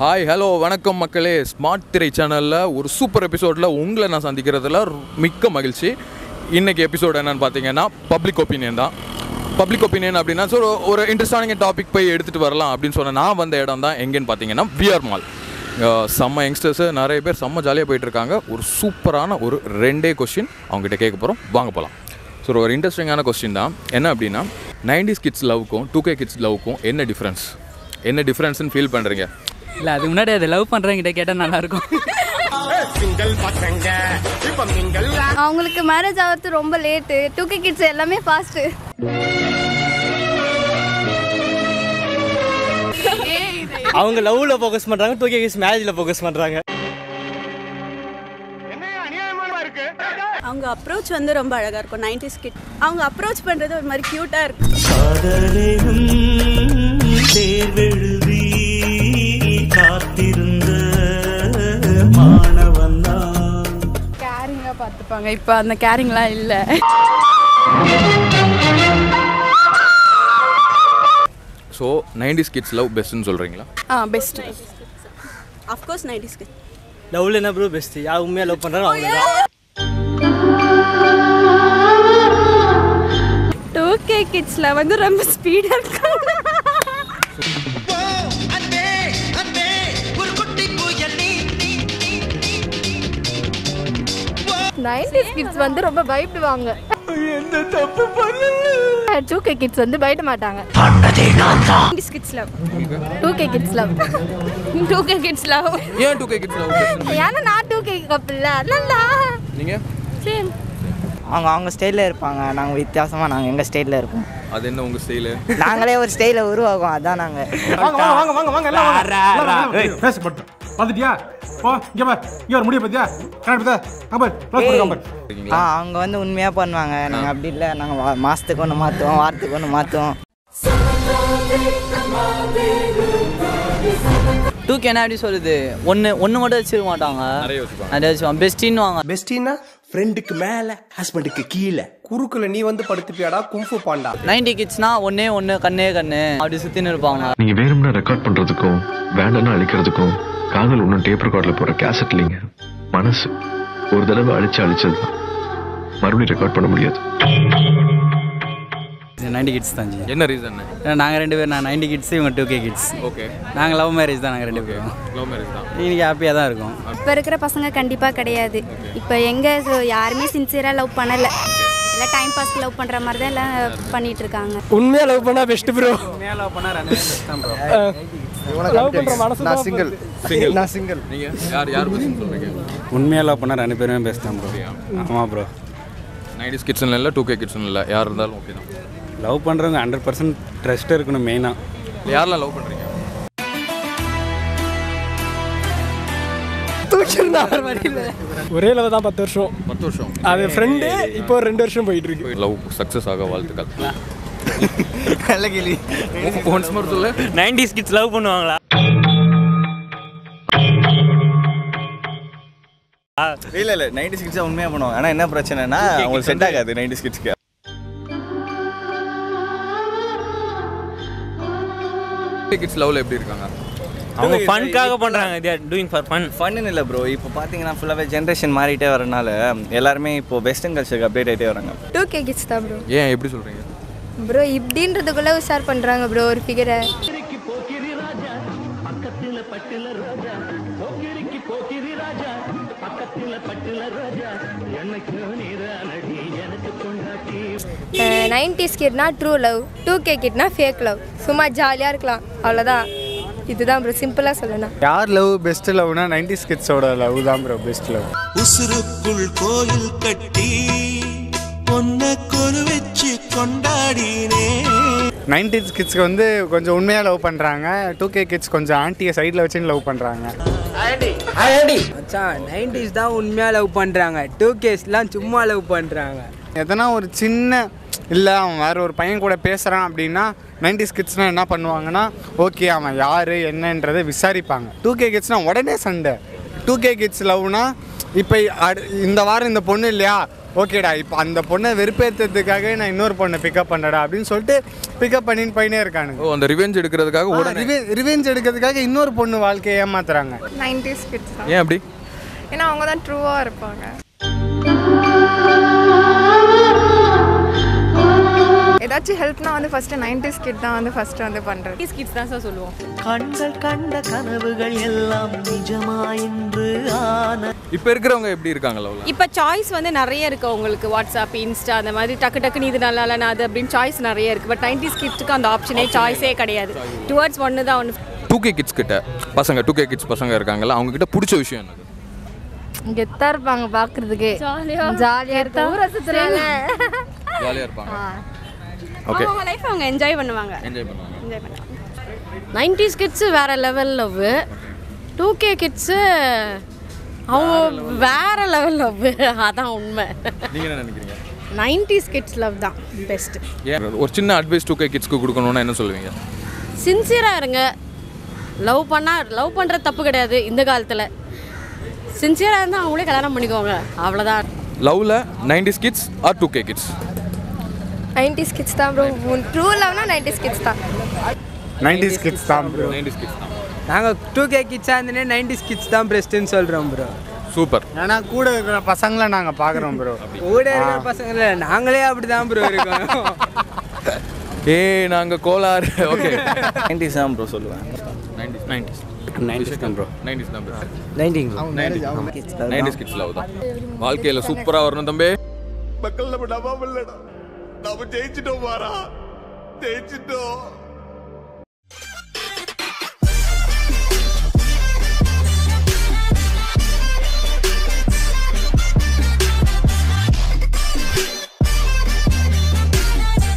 Hi hello வணக்கம் மக்களே smart திரை சேனலில் ஒரு சூப்பர் எபிசோடில் உங்களை நான் சந்திக்கிறதுல மிக்க மகிழ்ச்சி இன்னைக்கு எபிசோடு என்னன்னு பார்த்தீங்கன்னா பப்ளிக் ஒப்பீனியன் தான் பப்ளிக் ஒப்பீனியன் அப்படின்னா ஸோ ஒரு இன்ட்ரெஸ்டான டாபிக் போய் எடுத்துகிட்டு வரலாம் அப்படின்னு சொன்ன நான் வந்த இடம் தான் எங்கேன்னு பார்த்தீங்கன்னா விஆர் மால் செம்ம யங்ஸ்டர்ஸு நிறைய பேர் செம்ம ஜாலியாக போயிட்டு இருக்காங்க ஒரு சூப்பரான ஒரு ரெண்டே கொஸ்டின் அவங்ககிட்ட கேட்க போகிறோம் வாங்க போகலாம் ஸோ ஒரு இன்ட்ரெஸ்டிங்கான கொஸ்டின் தான் என்ன அப்படின்னா நைன்டிஸ் கிட்ஸ் லவ்க்கும் டூ கே கிட்ஸ் லவ்க்கும் என்ன டிஃப்ரென்ஸ் என்ன டிஃப்ரென்ஸ்னு ஃபீல் பண்ணுறீங்க இல்லை அதுக்கு முன்னாடி அதை லவ் பண்ணுறவங்கிட்ட கேட்டால் நல்லாயிருக்கும் அவங்களுக்கு மேரேஜ் ஆகிறது ரொம்ப லேட்டு டூ கே கிட்ஸ் எல்லாமே ஃபாஸ்ட்டு அவங்க லவ்ல ஃபோக்கஸ் பண்றாங்க டூ கே கிஸ் மேரேஜ்ல ஃபோக்கஸ் பண்றாங்க அவங்க அப்ரோச் வந்து ரொம்ப அழகா இருக்கும் நைன்டிஸ் கிட் அவங்க அப்ரோச் பண்றது ஒரு மாதிரி கியூட்டா இருக்கும் காதலெனும் தேர்வெழுதி காத்திருந்த மாணவன்தான் கேரிங்கா பார்த்துப்பாங்க இப்போ அந்த கேரிங்லாம் இல்லை ஸோ நைன்டிஸ் கிட்ஸ் லவ் பெஸ்ட்னு சொல்கிறீங்களா ஆ பெஸ்ட் அஃப்கோர்ஸ் நைன்டிஸ் கிட் லவ்ல என்ன ப்ரோ பெஸ்ட் யார் உண்மையா லவ் பண்றாங்க அவங்க தான் டூ கே கிட்ஸில் வந்து ரொம்ப ஸ்பீடாக இருக்காங்க நைன்டிஸ் கிட்ஸ் வந்து ரொம்ப பயப்படுவாங்க எந்த தப்பு பண்ணல டூ கே கிட்ஸ் வந்து பயப்பட மாட்டாங்க nineties kids love two K kids love two K kids love ஏன் two K kids love best ஏன்னா நான் டூ கே கப்பில் அதனால நீங்கள் சேம் அவங்க அவங்க ஸ்டைலில் இருப்பாங்க நாங்கள் வித்தியாசமாக நாங்கள் எங்கள் ஸ்டைலில் இருப்போம் அது என்ன உங்கள் ஸ்டைலு நாங்களே ஒரு ஸ்டைலை உருவாக்குவோம் அதான் நாங்கள் வாங்க வாங்க வாங்க வாங்க வாங்க எல்லாம் வாங்க. எல்லாம் வாங்க. ஏய் பேச பட்டு பார்த்துட்டியா போ இங்கே பார் இங்கே ஒரு முடிய பார்த்தியா கரெக்ட் பார்த்தா அங்கே பார் க்ளோஸ் பண்ணு கம்பர் ஆ அவங்க வந்து உண்மையாக பண்ணுவாங்க நாங்கள் அப்படி இல்லை நாங்கள் மாதத்துக்கு ஒன்று மாற்றுவோம் வாரத்துக்கு ஒன்று மாற்றுவோம் டூ கேனா எப்படி சொல்லுது ஒன்று ஒன்று மட்டும் வச்சிருக்க மாட்டாங்க நிறைய வச்சுப்பாங்க நிறைய வச்சுப்பாங்க பெஸ்டின்னு வாங்க பெஸ்டின்னா ஃப்ரெண்டுக்கு மேல ஹஸ்பண்டுக்கு கீழே குறுக்குல நீ வந்து படுத்துப்பியாடா கும்ஃபு பாண்டா நைன்டி கிட்ஸ்னா ஒன்னே ஒன்று கண்ணே கண்ணு அப்படி சுற்றின்னு இருப்பாங்க நீங்க வேணும்னா ரெக்கார்ட் பண்றதுக்கும் வேண்டாம்னா அழிக்கிறதுக்கும் காதல் ஒன்றும் டேப் ரெக்கார்ட்ல போற கேசட் இல்லைங்க மனசு ஒரு தடவை அழிச்சு அழிச்சதுதான் மறுபடியும் ரெக்கார்ட் பண்ண முடியாது நைன்டி கிட்ஸ் தான் ஜி என்ன ரீசன் நாங்கள் ரெண்டு பேரும் நான் நைன்டி கிட்ஸ் இவங்க டூ கே கிட்ஸ் ஓகே நாங்கள் லவ் மேரேஜ் தான் நாங்கள் ரெண்டு பேரும் லவ் மேரேஜ் தான் இன்னைக்கு ஹாப்பியாக தான் இருக்கும் இப்போ இருக்கிற பசங்க கண்டிப்பாக கிடையாது இப்போ எங்கே யாருமே சின்சியராக லவ் பண்ணலை எல்லாம் டைம் பாஸ்க்கு லவ் பண்ணுற மாதிரி தான் எல்லாம் பண்ணிட்டு இருக்காங்க உண்மையா லவ் பண்ணா பெஸ்ட் ப்ரோ உண்மையாக லவ் பண்ணால் ரெண்டு பேரும் தான் ப்ரோ லவ் பண்ற மனசு நான் சிங்கிள் Single. நான் சிங்கிள் நீங்கள் யார் யார் பெஸ்ட்னு சொல்கிறீங்க உண்மையாக லவ் பண்ணால் ரெண்டு பேருமே பெஸ்ட் தான் ப்ரோ ஆமாம் ப்ரோ நைன்டிஸ் கிட்ஸ்னு இல்லை டூ கே கிட்ஸ்னு இல்லை யார் இருந்தாலும் ஓகே தான் லவ் பண்ணுறவங்க ஹண்ட்ரட் பர்சன்ட் ட்ரஸ்ட் இருக்கணும் மெயினாக யாரெல்லாம் லவ் பண்ணுறீங்க ஒரே லவ் தான் பத்து வருஷம் பத்து வருஷம் அது ஃப்ரெண்டு இப்போ ஒரு ரெண்டு வருஷம் போயிட்டு இருக்கு லவ் சக்ஸஸ் ஆக வாழ்த்துக்கள் நல்ல கிளி ஒன்ஸ் மோர் சொல்லு நைன்டிஸ் கிட்ஸ் லவ் பண்ணுவாங்களா இல்ல இல்ல நைன்டி கிட்ஸ் உண்மையா பண்ணுவாங்க ஆனா என்ன பிரச்சனைனா அவங்களுக்கு செட் ஆகாது நைன்டி கிட்ஸ்க்கு கிட்ஸ் லவ்ல எப்படி இருக்காங்க அவங்க ஃபன்காக பண்றாங்க they are doing for fun ஃபன்னு இல்லை ப்ரோ இப்போ பார்த்தீங்கன்னா ஃபுல்லாகவே ஜென்ரேஷன் மாறிட்டே வரனால எல்லாருமே இப்போ வெஸ்டர்ன் கல்ச்சருக்கு அப்டேட் ஆகிட்டே வராங்க டூ கே கிட்ஸ் தான் ப்ரோ ஏன் எப்படி சொல்கிறீங்க ப்ரோ இப்படின்றதுக்குள்ளே உஷார் பண்ணுறாங்க ப்ரோ ஒரு ஃபிகரை நைன்டிஸ் கிட்னா ட்ரூ லவ் டூ கே கிட்னா ஃபேக் லவ் சும்மா ஜாலியாக இருக்கலாம் அவ்வளோதான் இதுதான் ப்ரோ சிம்பிளாக சொல்லணும் யார் லவ் பெஸ்ட் லவ்னா நைன்டிஸ் கிட்ஸோட லவ் தான் ப்ரோ பெஸ்ட் லவ் உசுருக்குள் கோயில் கட்டி பொன்ன கொரு வச்சு கொண்டாடினே நைன்டிஸ் கிட்ஸ்க்கு வந்து கொஞ்சம் உண்மையாக லவ் பண்ணுறாங்க டூ கே கிட்ஸ் கொஞ்சம் ஆன்ட்டியை சைடில் வச்சுன்னு லவ் பண்ணுறாங்க மச்சான் நைன்டிஸ் தான் உண்மையாக லவ் பண்ணுறாங்க டூ கேஸ்லாம் சும்மா லவ் பண்ணுறாங்க எதனா ஒரு சின்ன இல்லை அவன் வேற ஒரு பையன் கூட பேசுகிறான் அப்படின்னா நைன்டிஸ் கிட்ஸ்னால் என்ன பண்ணுவாங்கன்னா ஓகே அவன் யார் என்னன்றதை விசாரிப்பாங்க டூ கே கிட்ஸ்னால் உடனே சண்டை டூ கே கிட்ஸ் லவ்னா இப்போ அடு இந்த வாரம் இந்த பொண்ணு இல்லையா ஓகேடா இப்போ அந்த பொண்ணை வெறுப்பேற்றதுக்காக நான் இன்னொரு பொண்ணை பிக்கப் பண்ணடா அப்படின்னு சொல்லிட்டு பிக்கப் பண்ணின்னு போயினே இருக்கானுங்க ஓ அந்த ரிவெஞ்ச் எடுக்கிறதுக்காக உடனே ரிவெஞ்ச் எடுக்கிறதுக்காக இன்னொரு பொண்ணு வாழ்க்கையை ஏமாத்துறாங்க நைன்டிஸ் கிட்ஸ் தான் ஏன் அப்படி ஏன்னா அவங்க தான் ட்ரூவாக இருப்பாங்க ஏதாச்சும் ஹெல்ப்னா வந்து ஃபஸ்ட்டு நைன்டிஸ் கிட் தான் வந்து ஃபஸ்ட்டு வந்து பண்ணுறது கிட்ஸ் தான் சார் சொல்லுவோம் கண்கள் கண்ட கனவுகள் எல்லாம் நிஜமா என்று ஆன இப்போ இருக்கிறவங்க எப்படி இருக்காங்க லவ்ல இப்போ சாய்ஸ் வந்து நிறைய இருக்கு உங்களுக்கு வாட்ஸ்அப் இன்ஸ்டா அந்த மாதிரி டக்கு டக்குன்னு இது நல்லா இல்லை நான் அது அப்படின்னு சாய்ஸ் நிறைய இருக்கு பட் நைன்டிஸ் கிட்ஸ்க்கு அந்த ஆப்ஷனே சாய்ஸே கிடையாது டுவர்ட்ஸ் ஒன்று தான் ஒன்று டூ கே கிட்ஸ் கிட்ட பசங்க டூ கே கிட்ஸ் பசங்க இருக்காங்கல்ல அவங்க கிட்ட பிடிச்ச விஷயம் என்னது கெத்தா இருப்பாங்க பார்க்கறதுக்கு ஜாலியாக இருக்கும் ஊரை சுற்றுறாங்க ஜாலியாக இருப்பாங்க ஓகே அவங்க லைஃப் அவங்க என்ஜாய் பண்ணுவாங்க என்ஜாய் பண்ணுவாங்க என்ஜாய் பண்ணுவாங்க நைன்டிஸ் கிட்ஸு வேற level love two K kids அவங்க வேற லெவல் லவ் அதான் உண்மை நீங்கள் என்ன நினைக்கிறீங்க நைன்டிஸ் கிட்ஸ் லவ் தான் பெஸ்ட் ஏன் ஒரு சின்ன அட்வைஸ் டூ கே கிட்ஸ்க்கு கொடுக்கணும்னா என்ன சொல்லுவீங்க சின்சியராக இருங்க லவ் பண்ணால் லவ் பண்ணுறது தப்பு கிடையாது இந்த காலத்தில் சின்சியராக இருந்தால் அவங்களே கல்யாணம் பண்ணிக்கோங்க அவ்வளோதான் லவ்ல nineties kids are two K kids nineties kids தான் ப்ரோ ட்ரூ லவ்னா நைன்டிஸ் கிட்ஸ் தான் நைன்டிஸ் கிட்ஸ் தான் ப்ரோ நைன்டிஸ் கிட்ஸ் தான் நாங்கள் டூ கே கிட்ஸாக இருந்தே நைன்டிஸ் கிட்ஸ் தான் பெஸ்ட்டுன்னு சொல்கிறோம் ப்ரோ சூப்பர் ஏன்னா கூட இருக்கிற பசங்களை நாங்கள் பார்க்குறோம் ப்ரோ கூட இருக்கிற பசங்க இல்லை நாங்களே அப்படி தான் ப்ரோ இருக்கோம் ஏய் நாங்கள் கோலார் ஓகே நைன்டிஸ் தான் ப்ரோ சொல்லுவேன் நைன்டிஸ் நைன்டிஸ் நைன்டிஸ் தான் ப்ரோ நைன்டிஸ் தான் நைன்டிங் நைன்டிஸ் கிட்ஸ் லவ் தான் வாழ்க்கையில் சூப்பராக வரணும் தம்பி மக்கள் நம்ம நம்பாம இல்லடா நாம ஜெயிச்சிட்டோம் மாறா ஜெயிச்சிட்டோம்